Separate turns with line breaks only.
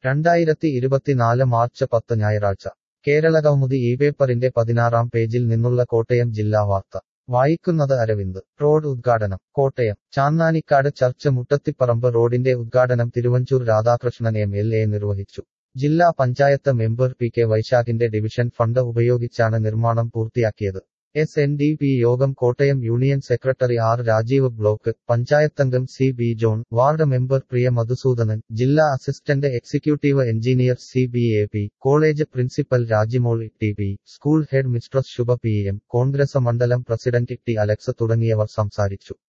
രണ്ടായിരത്തി ഇരുപത്തിനാല് മാർച്ച് പത്ത് ഞായറാഴ്ച കേരളകൗമുദി ഈ പേപ്പറിന്റെ പതിനാറാം പേജിൽ നിന്നുള്ള കോട്ടയം ജില്ലാ വാർത്ത വായിക്കുന്നത് അരവിന്ദ് റോഡ് ഉദ്ഘാടനം കോട്ടയം ചാന്നാനിക്കാട് ചർച്ച് മുട്ടത്തിപ്പറമ്പ് റോഡിന്റെ ഉദ്ഘാടനം Thiruvanchoor Radhakrishnan M L A നിർവഹിച്ചു ജില്ലാ പഞ്ചായത്ത് മെമ്പർ പി കെ വൈശാഖിന്റെ ഡിവിഷൻ ഫണ്ട് ഉപയോഗിച്ചാണ് നിർമ്മാണം പൂർത്തിയാക്കിയത് S N D P Yogam Kottayam union secretary R Rajeev block പഞ്ചായത്തംഗം C B John ward member Priya Madhusoodanan ജില്ലാ assistant executive engineer C B A P college principal Rajimol T P school head mistress Shubha P M Congress മണ്ഡലം president T Alex തുടങ്ങിയവർ സംസാരിച്ചു